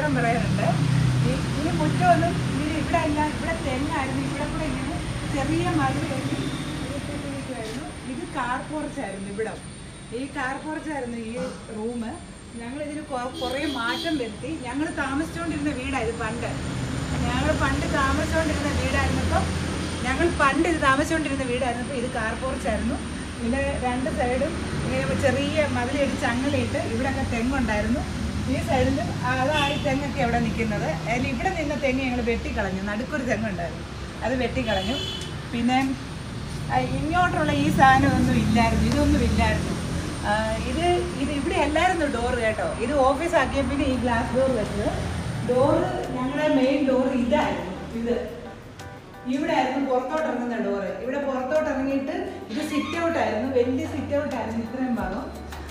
കുറ്റം പറയാനുണ്ട് ഈ ഈ മുറ്റമൊന്നും ഇത് ഇവിടെ അല്ല ഇവിടെ തെങ്ങായിരുന്നു ഇവിടെ കൂടെ ഇങ്ങനെ ചെറിയ മതിൽ കെട്ടി ഇട്ടിരിക്കുവായിരുന്നു ഇത് കാർ പോർച്ചായിരുന്നു ഇവിടെ ഈ കാർ പോർച്ചായിരുന്നു ഈ റൂം ഞങ്ങൾ ഇതിന് കുറേ മാറ്റം വരുത്തി ഞങ്ങൾ താമസിച്ചുകൊണ്ടിരുന്ന വീടായിരുന്നു പണ്ട് ഞങ്ങൾ പണ്ട് താമസിച്ചുകൊണ്ടിരുന്ന വീടായിരുന്നപ്പോൾ ഞങ്ങൾ പണ്ട് ഇത് താമസിച്ചുകൊണ്ടിരുന്ന വീടായിരുന്നപ്പോൾ ഇത് കാർ പോർച്ചായിരുന്നു ഇതിൻ്റെ രണ്ട് സൈഡും ഇങ്ങനെ ചെറിയ മതിലിടിച്ച് ചങ്ങലയിട്ട് ഇവിടെയൊക്കെ തെങ്ങുണ്ടായിരുന്നു ഈ സൈഡിൽ അതാ ഈ തെങ്ങൊക്കെ അവിടെ നിൽക്കുന്നത് അതിൽ ഇവിടെ നിന്ന തെങ്ങ് ഞങ്ങൾ വെട്ടിക്കളഞ്ഞു നടുക്കൊരു തെങ്ങുണ്ടായിരുന്നു അത് വെട്ടിക്കളഞ്ഞു പിന്നെ ആ, ഇങ്ങോട്ടുള്ള ഈ സാധനമൊന്നും ഇല്ലായിരുന്നു ഇതൊന്നും ഇല്ലായിരുന്നു ആ, ഇത് ഇത് ഇവിടെ അല്ലായിരുന്നു ഡോറ് കേട്ടോ ഇത് ഓഫീസ് ആക്കിയ പിന്നെ ഈ ഗ്ലാസ് ഡോർ വെച്ചത് ഡോറ് ഞങ്ങളുടെ മെയിൻ ഡോർ ഇതായിരുന്നു ഇത് ഇവിടെ ആയിരുന്നു പുറത്തോട്ട് ഇറങ്ങുന്ന ഡോറ് ഇവിടെ പുറത്തോട്ട് ഇറങ്ങിയിട്ട് ഇത് സിറ്റ് ഔട്ട് ആയിരുന്നു വലിയ സിറ്റ് ഔട്ട് ആയിരുന്നു ഇത്രയും ഭാഗം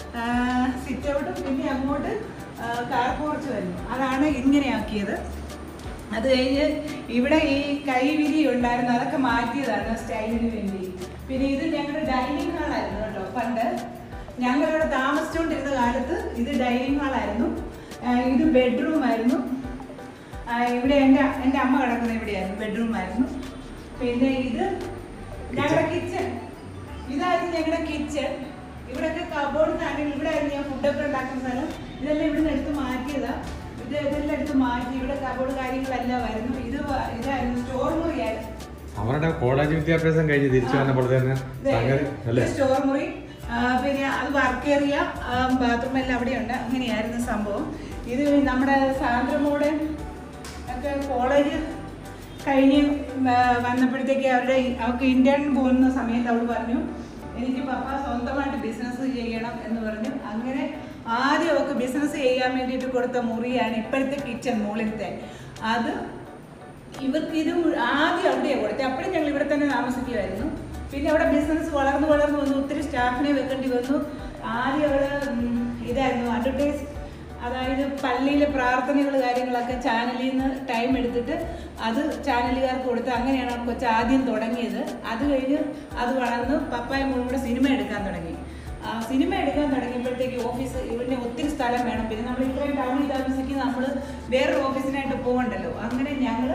സിറ്റ് ഔട്ടും പിന്നെ അങ്ങോട്ട് കാർ പോർച്ച് വരുന്നു അതാണ് ഇങ്ങനെയാക്കിയത് അത് കഴിഞ്ഞ് ഇവിടെ ഈ കൈവിരി ഉണ്ടായിരുന്നു അതൊക്കെ മാറ്റിയതാണ് സ്റ്റൈലിന് വേണ്ടി പിന്നെ ഇത് ഞങ്ങളുടെ ഡൈനിങ് ഹാളായിരുന്നു കേട്ടോ പണ്ട് ഞങ്ങളിവിടെ താമസിച്ചുകൊണ്ടിരുന്ന കാലത്ത് ഇത് ഡൈനിങ് ഹാളായിരുന്നു ഇത് ബെഡ്റൂം ആയിരുന്നു ആ, ഇവിടെ എൻ്റെ എൻ്റെ അമ്മ കിടക്കുന്ന ഇവിടെയായിരുന്നു ബെഡ്റൂം ആയിരുന്നു പിന്നെ ഇത് ഞങ്ങളുടെ കിച്ചൺ ഇതായിരുന്നു ഞങ്ങളുടെ കിച്ചൺ ഇവിടെയൊക്കെ കബോർഡ് ആണെങ്കിൽ ഇവിടെ ആയിരുന്നു ഞാൻ ഫുഡൊക്കെ ഉണ്ടാക്കുന്ന സ്ഥലം ഇതെല്ലാം ഇവിടെ നിന്ന് എടുത്ത് മാറ്റിയതാ ഇത് ഇതെല്ലാം എടുത്ത് മാറ്റി ഇവിടെ കബോർഡ് കാര്യങ്ങളെല്ലാം ആയിരുന്നു ഇത് വ- ഇതായിരുന്നു സ്റ്റോർ മുറിയായിരുന്നു അവരുടെ കോളേജ് വിദ്യാഭ്യാസം കഴിഞ്ഞ് തിരിച്ചു വന്നപ്പോൾ തന്നെ സംഗതി അല്ലേ സ്റ്റോർ മുറി ആ, പിന്നെ അത് വർക്ക് ഏരിയ ബാത്റൂം എല്ലാം അവിടെയുണ്ട് അങ്ങനെയായിരുന്നു സംഭവം ഇത് നമ്മുടെ സാന്ദ്രമോടെ ഒക്കെ കോളേജ് കഴിഞ്ഞ് വ- വന്നപ്പോഴത്തേക്ക് അവരുടെ അവർക്ക് ഇന്റേൺ പോകുന്ന സമയത്ത് അവൾ പറഞ്ഞു എനിക്ക് പപ്പ സ്വന്തമായിട്ട് ബിസിനസ് ചെയ്യണം എന്ന് പറഞ്ഞു അങ്ങനെ ആദ്യം അവൾക്ക് ബിസിനസ് ചെയ്യാൻ വേണ്ടിയിട്ട് കൊടുത്ത മുറിയാണ് ഇപ്പോഴത്തെ കിച്ചൺ മുകളിലത്തെ അത് ഇവർക്ക് ഇത് മു- ആദ്യം അവിടെയാണ് കൊടുത്തത് അപ്പോഴും ഞങ്ങൾ ഇവിടെ തന്നെ താമസിക്കുമായിരുന്നു പിന്നെ അവിടെ ബിസിനസ് വളർന്നു വളർന്നു വന്നു ഒത്തിരി സ്റ്റാഫിനെ വെക്കേണ്ടി വന്നു ആദ്യം അവിടെ ഉം, ഇതായിരുന്നു അഡ്വർടൈസ് അതായത് പള്ളിയിലെ പ്രാർത്ഥനകൾ കാര്യങ്ങളൊക്കെ ചാനലിൽ നിന്ന് ടൈം എടുത്തിട്ട് അത് ചാനലുകാർക്ക് കൊടുത്ത് അങ്ങനെയാണ് ആ കൊച്ച് ആദ്യം തുടങ്ങിയത് അത് കഴിഞ്ഞ് അത് വളർന്ന് പപ്പായും മോളും കൂടെ സിനിമ എടുക്കാൻ തുടങ്ങി ആ സിനിമ എടുക്കാൻ തുടങ്ങിയപ്പോഴത്തേക്ക് ഓഫീസ് ഇവിടെ ഒത്തിരി സ്ഥലം വേണം പിന്നെ നമ്മൾ ഇത്രയും ടൗണിൽ താമസിക്കുന്ന നമ്മൾ വേറൊരു ഓഫീസിനായിട്ട് പോകണ്ടല്ലോ അങ്ങനെ ഞങ്ങൾ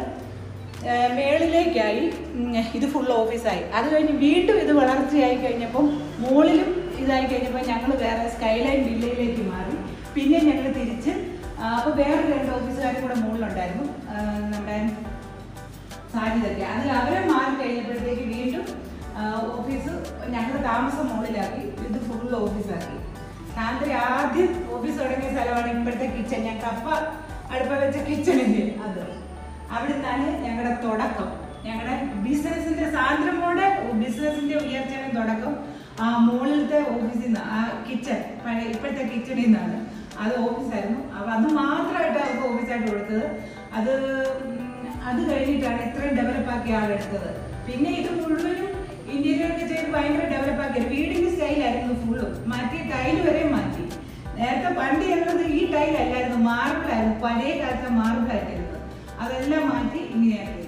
മേളിലേക്കായി ഉം, ഇത് ഫുൾ ഓഫീസായി അത് കഴിഞ്ഞ് വീണ്ടും ഇത് വളർച്ചയായി കഴിഞ്ഞപ്പം മുകളിലും ഇതായി കഴിഞ്ഞപ്പോൾ ഞങ്ങൾ വേറെ സ്കൈലൈൻ വില്ലയിലേക്ക് മാറി പിന്നെ ഞങ്ങൾ തിരിച്ച് അപ്പോൾ വേറെ രണ്ട് ഓഫീസുകാരും കൂടെ മുകളിലുണ്ടായിരുന്നു ആ, നമ്മുടെ സാധ്യതയ്ക്ക് അതിൽ അവരെ മാറി കഴിഞ്ഞപ്പോഴത്തേക്ക് വീണ്ടും ആ, ഓഫീസ് ഞങ്ങൾ താമസം മുകളിലാക്കി ഇത് ഫുൾ ഓഫീസാക്കി സാന്ദ്ര ആദ്യം ഓഫീസ് തുടങ്ങിയ സ്ഥലമാണ് ഇപ്പോഴത്തെ കിച്ചൺ ഞാൻ കപ്പ അടുപ്പ വെച്ച കിച്ചണില്ലേ അത് അവിടെ നിന്നാണ് ഞങ്ങളുടെ തുടക്കം ഞങ്ങളുടെ ബിസിനസിന്റെ സാന്ദ്രമോടെ ബിസിനസിന്റെ ഉയർച്ചയുടെ തുടക്കം ആ മുകളിലത്തെ ഓഫീസിൽ നിന്ന് ആ കിച്ചൺ പഴയ ഇപ്പോഴത്തെ കിച്ചണിൽ നിന്നാണ് അത് ഓഫീസായിരുന്നു അപ്പൊ അത് മാത്രമായിട്ട് അവർക്ക് ഓഫീസായിട്ട് കൊടുത്തത് അത് ഉം, അത് കഴിഞ്ഞിട്ടാണ് ഇത്രയും ഡെവലപ്പ് ആക്കിയ ആളെടുത്തത് പിന്നെ ഇത് മുഴുവനും ഇന്റീരിയർ ഒക്കെ ചെയ്ത് ഭയങ്കര ഡെവലപ്പ് ആക്കിയത് വീടിന്റെ സ്റ്റൈലായിരുന്നു ഫുള്ളും മാറ്റി ടൈല് വരെ മാറ്റി നേരത്തെ പണ്ട് ഞങ്ങളത് ഈ ടൈൽ അല്ലായിരുന്നു മാർബിളായിരുന്നു പഴയ കാലത്തെ മാർബിളായിട്ടിരുന്നത് അതെല്ലാം മാറ്റി ഇങ്ങനെയാക്കിയത്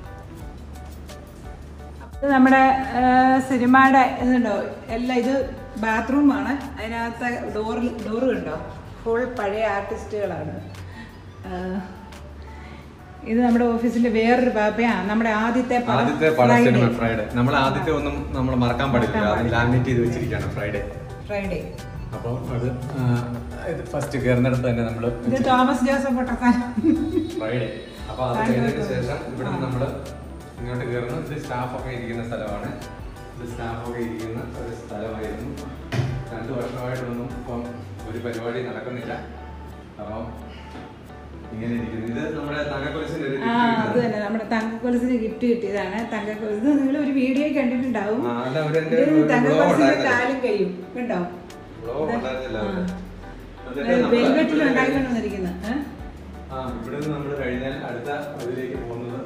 ഇത് നമ്മുടെ ആ, സിനിമയുടെ ഇതുണ്ടോ എല്ലാം ഇത് ബാത്റൂമാണ് അതിനകത്തെ ഡോറിൽ ഡോറ് കണ്ടോ ഫുൾ പഴയ ആർട്ടിസ്റ്റുകളാണ് ആ, ഇത് നമ്മുടെ ഓഫീസിന്റെ വേറൊരു ബാബയാ നമ്മുടെ ആദ്യത്തെ പടം ആദ്യത്തെ പടം Friday. സിനിമ ഫ്രൈഡേ നമ്മൾ ആദ്യത്തെ ഒന്നും നമ്മൾ മറക്കാൻ പാടില്ല മറക്കാൻ അത് പാടില്ല. ലാമിനേറ്റ് ചെയ്ത് വെച്ചിരിക്കുകയാണ് ഫ്രൈഡേ ഫ്രൈഡേ അപ്പോൾ അത് ആ, ഇത് ഫസ്റ്റ് കയറുന്നിടത്ത് തന്നെ നമ്മൾ ഇത് തോമസ് ജോസഫ് പൊട്ടക്കാൻ ഫ്രൈഡേ അപ്പോൾ അത് കഴിഞ്ഞതിന് ശേഷം ഇവിടെ നമ്മൾ ഇങ്ങോട്ട് കയറുന്നു ഇത് സ്റ്റാഫൊക്കെ ഇരിക്കുന്ന സ്ഥലമാണ് ഇത് സ്റ്റാഫൊക്കെ ഇരിക്കുന്ന ഒരു സ്ഥലമായിരുന്നു രണ്ട് വർഷമായിട്ടൊന്നും ഇപ്പം ഒരു പരിപാടി നടക്കുന്നില്ല അപ്പം ഇങ്ങനെ ഇരിക്കുന്നു ഇത് നമ്മുടെ തങ്കക്കൊലിസിന്റെ ഒരു ആ gift അത് കിട്ടുന്നത്. തന്നെ നമ്മുടെ തങ്കക്കൊലസിന് ഗിഫ്റ്റ് കിട്ടിയതാണ് തങ്കക്കൊലസ് ഇത് നിങ്ങൾ ഒരു വീഡിയോ കണ്ടിട്ടുണ്ടാവും ആ, അല്ല, ഒരു എൻ്റെ ഇത് ഒരു blog തങ്കക്കൊലസിന്റെ ഉണ്ടായിരുന്നല്ലോ. കാലും കയ്യും കണ്ടോ Blog ഉണ്ടായിരുന്നില്ല അവിടെ. എന്നിട്ട് നമ്മള് വെൽവെറ്റിൽ ഇവിടെ ഉണ്ടാക്കിക്കൊണ്ട് വന്നിരിക്കുന്നത് ഏഹ് ആ ഇവിടെ നിന്ന് നമ്മൾ കഴിഞ്ഞാൽ അടുത്ത ഇതിലേക്ക് പോകുന്നത്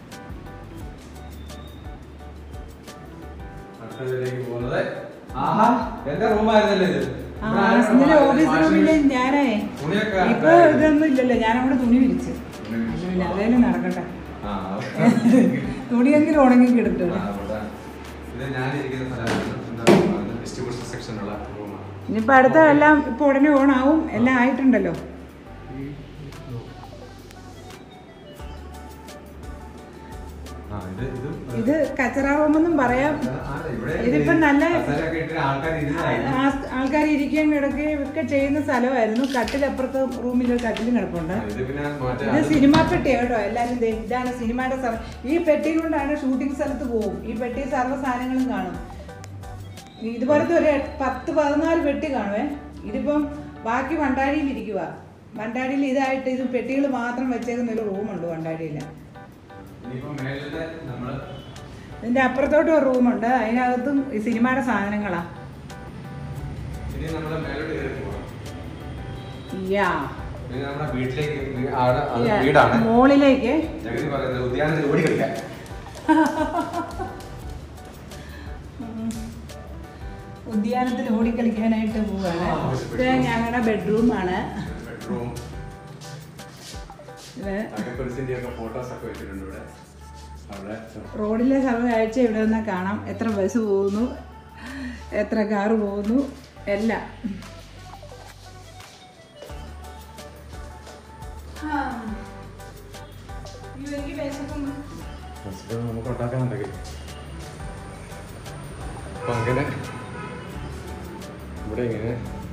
അടുത്തതിലേക്ക് പോകുന്നത് ആഹാ എന്റെ റൂമായിരുന്നല്ലേ ഇത് ആ ഇവിടെ ആരും ഇന്നലെ വാഷിംഗ് ഓഫീസ് റൂമില് മെഷീൻ- ഞാനേ തുണിയൊക്കെ ഇപ്പൊ ഇതൊന്നും ഇല്ലല്ലോ ഞാനങ്ങോട്ട് തുണി വിരിച്ചു തുണി വിരിച്ചു. പിന്നെ അതേലും നടക്കട്ടെ ആ, തുണിയെങ്കിലും ഉണങ്ങി കിടക്കും ആ, അവിടെ. ഇത് ഞാനിരിക്കുന്ന സ്ഥലമാണ് ഡിസ്ട്രിബ്യൂഷൻ സെക്ഷനുള്ള റൂമാണ് ഇനിയിപ്പോ അടുത്ത എല്ലാം ഇപ്പൊ ഉടനെ ഓണാവും എല്ലാം ആയിട്ടുണ്ടല്ലോ ഇത് കച്ചറാവുമെന്നും പറയാം ആ, ഇവിടെ ഇതിപ്പം നല്ല- കസേരയൊക്കെ ഇട്ടിട്ട് ആൾക്കാർ ഇരുന്നായിരുന്നു ആൾക്കാർ ഇരിക്കുകയും കിടക്കുകയും ഒക്കെ ചെയ്യുന്ന സ്ഥലമായിരുന്നു കട്ടിലപ്പുറത്ത് റൂമിൽ ഒരു കട്ടിലും കിടപ്പുണ്ട് ഇത് പിന്നെ മറ്റേ ഇത് സിനിമാ പെട്ടിയാ കേട്ടോ എല്ലാവരും ദേ ഇതാണ് സിനിമയുടെ സ്ഥലം ഈ പെട്ടി കൊണ്ടാണ് ഷൂട്ടിംഗ് സ്ഥലത്ത് പോകും ഈ പെട്ടി സർവ്വ സാധനങ്ങളും കാണും ഇതുപോലത്തെ ഒരു പത്ത് പതിനാല് പെട്ടി കാണുവേ ഇതിപ്പം ബാക്കി വണ്ടാടിയിൽ ഇരിക്കുക വണ്ടാടിയിൽ ഇതായിട്ട് ഇത് പെട്ടികൾ മാത്രം വെച്ചേക്കുന്ന ഒരു റൂമുണ്ട് വണ്ടാടിയിൽ ഇനിയിപ്പോ മേളിലത്തെ നമ്മള് ഇതിന്റെ അപ്പുറത്തോട്ടും ഒരു റൂമുണ്ട് അതിനകത്തും ഈ സിനിമയുടെ സാധനങ്ങളാ ഇനി നമ്മള് മേലോട്ട് കയറി പോകാം യാ ഇനി നമ്മുടെ വീട്ടിലേക്ക് വീ- അവിടെ അത് വീടാണ് മോളിലേക്ക് ജഗതി പറയുന്നത് ഉദ്യാനത്തിൽ ഓടി കളിക്കാൻ ഉദ്യാനത്തിൽ ഓടിക്കളിക്കാനായിട്ട് പോവാണ് ആ, ഇത് ഞങ്ങളുടെ ബെഡ്റൂമാണ് ബെഡ്റൂം ഇത് അക്കക്കുറിച്ചിന്റെ ഒക്കെ ഫോട്ടോസ് ഒക്കെ വെച്ചിട്ടുണ്ട് ഇവിടെ അവിടെ റോഡിലെ സർവ്വ കാഴ്ച ഇവിടെ നിന്ന് കാണാം എത്ര ബസ് പോകുന്നു എത്ര കാറ് പോകുന്നു എല്ലാം ഹസ്ബൻഡ് നമുക്ക് ഉണ്ടാക്കാനുണ്ടെങ്കിൽ അപ്പൊ അങ്ങനെ ഇവിടെ ഇങ്ങനെ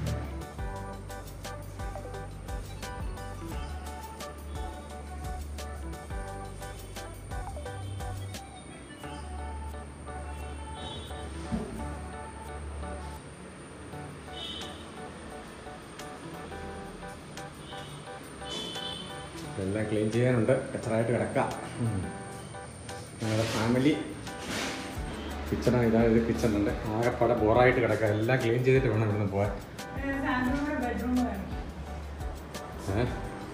എല്ലാം ക്ലീൻ ചെയ്യാനുണ്ട് കച്ചറായിട്ട് കിടക്കാം ഞങ്ങളുടെ ഫാമിലി കിച്ചണാണ് ഇതാണ് ഒരു കിച്ചൺ ഉണ്ട് ആകെപ്പാടെ ബോറായിട്ട് കിടക്കുക എല്ലാം ക്ലീൻ ചെയ്തിട്ട് വേണം ഇവിടുന്ന് പോകാൻ ബെഡ്റൂം വേണം ഏഹ്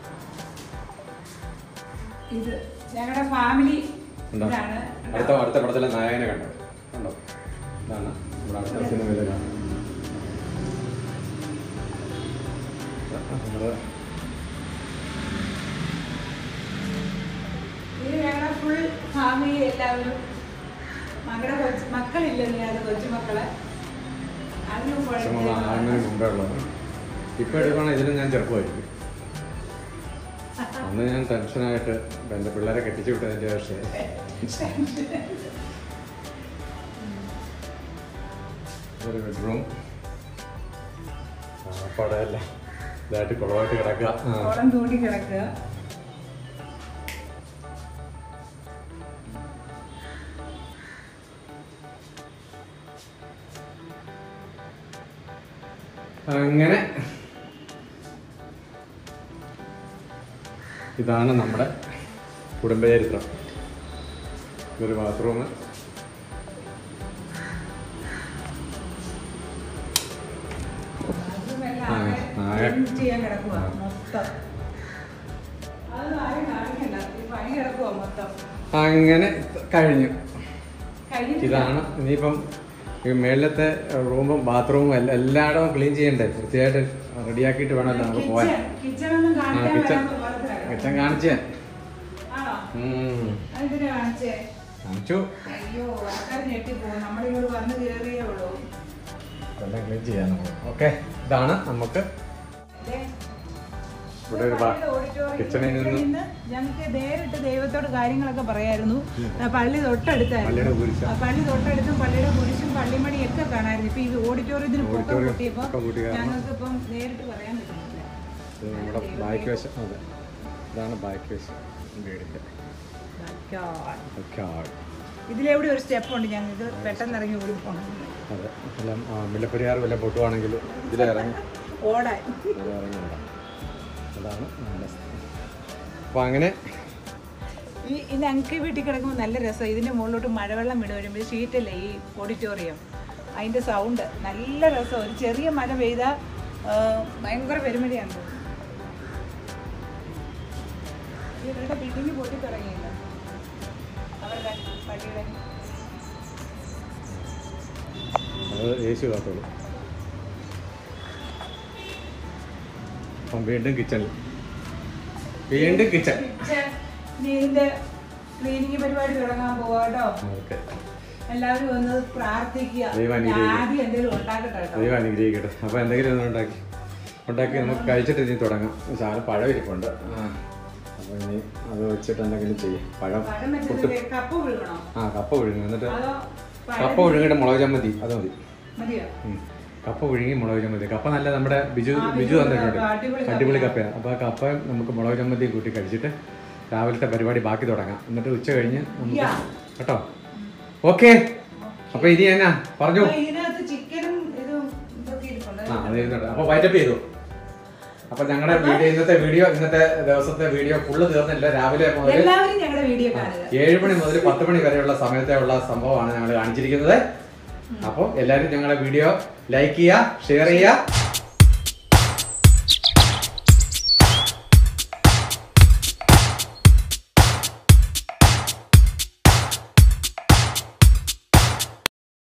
ഇത് ഞങ്ങളുടെ ഫാമിലി ഉണ്ടോ ഇതാണ് അടുത്ത അടുത്ത പടത്തിലെ നായകനെ കണ്ടോ കണ്ടോ ഇതാണ് നമ്മുടെ അടുത്ത സിനിമയിലാണ് നമ്മള് ഇത് ഞങ്ങളുടെ ഫുൾ ഫാമിലി എല്ലാവരും മകളുടെ കൊച്ചു മക്കളില്ലെന്ന് അത് കൊച്ചുമക്കളെ അതിന് നമ്മൾ ആറിന് മുമ്പേ ഉള്ളത് ഇപ്പം എടുക്കുകയാണെങ്കിൽ ഇതിലും ഞാൻ ചെറുപ്പമായിരിക്കും അന്ന് ഞാൻ ടെൻഷനായിട്ട് ഇപ്പം എൻ്റെ പിള്ളേരെ കെട്ടിച്ചു വിട്ടതിൻ്റെ പക്ഷേ ഒരു ബെഡ്റൂം പടമല്ല ഇതായിട്ട് കുളമായിട്ട് കിടക്കുക ആ. കുളം തൂടി കിടക്കുക അങ്ങനെ ഇതാണ് നമ്മുടെ കുടുംബചരിത്രം ഇതൊരു ബാത്റൂം അതുമെല്ലാം ആ, ആകെ ആകെ. clean ചെയ്യാൻ കിടക്കുക മൊത്തം അതൊന്നും ആരും കാണിക്കണ്ട ഈ പണി കിടക്കുക മൊത്തം അങ്ങനെ കഴിഞ്ഞു കഴിഞ്ഞിട്ടില്ല ഇതാണ് ഇനിയിപ്പം ഈ മേളിലത്തെ റൂമും ബാത്റൂമും എല്ലാം എല്ലായിടവും ക്ലീൻ ചെയ്യണ്ടേ വൃത്തിയായിട്ട് റെഡിയാക്കിയിട്ട് വേണമല്ലോ നമുക്ക് പോകാൻ കിച്ചൺ ഒന്നും ആ കാണിക്കാൻ കിച്ചൺ വരാൻ പോകാത്തതാണ്. കിച്ചൺ കാണിച്ചേ ആണോ ഉം. അതെന്തിനാ കാണിച്ചേ കാണിച്ചു അയ്യോ ആൾക്കാർ ഞെട്ടിപ്പോകും നമ്മളിങ്ങോട്ട് വന്ന് കയറിയേ ഉള്ളൂ എല്ലാം ക്ലീൻ ചെയ്യാൻ നമ്മൾ ഓക്കെ ഇതാണ് നമുക്ക് ദേ, ഇവിടെ ഒരു ബാ- പള്ളിയുടെ auditorium കിച്ചണിൽ നിന്ന് നിന്ന് ഞങ്ങൾക്ക് നേരിട്ട് ദൈവത്തോട് കാര്യങ്ങളൊക്കെ പറയായിരുന്നു ആ പള്ളി തൊട്ടടുത്തായിരുന്നു പള്ളിയുടെ കുരിശ ആ പള്ളി തൊട്ടടുത്തും പള്ളിയുടെ കുരിശും പള്ളിമണിയും ഒക്കെ കാണായിരുന്നു ഇപ്പൊ ഈ ഓഡിറ്റോറിയത്തിന് പൊക്കം ഓഡിറ്റോറിയം കൂട്ടിയപ്പോ പൊക്കം കൂട്ടി കാരണം ഞങ്ങൾക്ക് ഇപ്പം നേരിട്ട് പറയാൻ പറ്റുന്നില്ല ഇത് നമ്മുടെ ബാക്ക് വശം അതെ ഇതാണ് ബാക്ക് വശം വീടിൻ്റെ ഒക്കെ ഇതിലെവിടെ ഒരു സ്റ്റെപ്പ് ഉണ്ട് ഞങ്ങൾക്ക് പെട്ടെന്ന് ഇറങ്ങി ഓടി പോകണം അതെ എല്ലാം ആ, മുല്ലപ്പെരിയാർ വല്ല പൊട്ടുവാണെങ്കിൽ ഇതിലിറങ്ങി ഓടാൻ ഇതിലിറങ്ങില്ല അതാണ് നമ്മുടെ അപ്പോൾ അങ്ങനെ ഈ ഈ ഞങ്ങൾക്ക് വീട്ടിൽ കിടക്കുമ്പോൾ നല്ല രസം ഇതിന്റെ മുകളിലോട്ട് മഴവെള്ളം വീണ് വരുമ്പോൾ ഷീറ്റല്ലേ ഈ ഓഡിറ്റോറിയം അതിന്റെ സൗണ്ട് നല്ല രസം ഒരു ചെറിയ മഴ പെയ്താൽ ഭയങ്കര പെരുമഴയാണ് തോന്നുന്നു. ഇവരുടെ ബിൽഡിങ് പൊട്ടി തുടങ്ങിയില്ല അവരുടെ പള്ളിയുടെ അത് യേശു കാത്തോളൂ അപ്പം വീണ്ടും കിച്ചണിൽ വീണ്ടും കിച്ചൺ കിച്ചൺ. ഇനി ഇതിന്റെ ക്ലീനിങ് പരിപാടി തുടങ്ങാൻ പോവാ കേട്ടോ ഓക്കെ എല്ലാവരും ഒന്ന് പ്രാർത്ഥിക്കുക ദൈവം ഞാൻ അനുഗ്രഹിക്കട്ടെ. ആദ്യം എന്തെങ്കിലും ഉണ്ടാക്കട്ടെ കേട്ടോ ദൈവം അനുഗ്രഹിക്കട്ടെ അപ്പോൾ എന്തെങ്കിലും ഒന്ന് ഉണ്ടാക്കി ഉണ്ടാക്കി നമുക്ക് കഴിച്ചിട്ട് ഇനി തുടങ്ങാം ശാല പഴം ഇരിപ്പുണ്ട് ആ. അപ്പോൾ അപ്പോൾ ഇനി അത് വെച്ചിട്ട് എന്തെങ്കിലും ചെയ്യും പഴം പഴം പുട്ട് വെച്ചത് കപ്പ വിഴുകണോ ആ കപ്പ പുഴുങ്ങി എന്നിട്ട് അതോ പഴം കപ്പ പുഴുങ്ങിയിട്ട് മുളക് ചമ്മന്തി അത് മതി മതിയോ ഉം. കപ്പ പുഴുങ്ങി മുളക് ചമ്മന്തി കപ്പ നല്ല നമ്മുടെ ബിജു ആ, ബിജു ബിജു തന്നിട്ടുണ്ട് കപ്പ, അടിപൊളി അടിപൊളി കപ്പയാണ് അപ്പോൾ ആ കപ്പ നമുക്ക് മുളക് ചമ്മന്തി കൂട്ടി കഴിച്ചിട്ട് രാവിലത്തെ പരിപാടി ബാക്കി തുടങ്ങാം എന്നിട്ട് ഉച്ച കഴിഞ്ഞ് നമുക്ക് യാ. കേട്ടോ ഓക്കെ അപ്പൊ ഇനി എന്നാ പറഞ്ഞു അപ്പൊ ഇതിനകത്ത് ചിക്കനും ഇതും ഇതൊക്കെ ഇരിപ്പുണ്ട് ആ അത് ചെയ്യുന്നുണ്ട് അപ്പൊ വൈറ്റപ്പ് ചെയ്തു അപ്പൊ ഞങ്ങളുടെ വീഡിയോ ഇന്നത്തെ വീഡിയോ ഇന്നത്തെ ദിവസത്തെ വീഡിയോ ഫുള്ള് തീർന്നില്ല രാവിലെ മുതൽ എല്ലാവരും ഞങ്ങളുടെ വീഡിയോ കാണുക ഏഴ് മണി മുതൽ പത്ത് മണി വരെയുള്ള സമയത്തെ ഉള്ള സംഭവമാണ് ഞങ്ങൾ കാണിച്ചിരിക്കുന്നത് അപ്പോൾ എല്ലാവരും ഞങ്ങളുടെ വീഡിയോ ലൈക്ക് ചെയ്യുക ഷെയർ ചെയ്യുക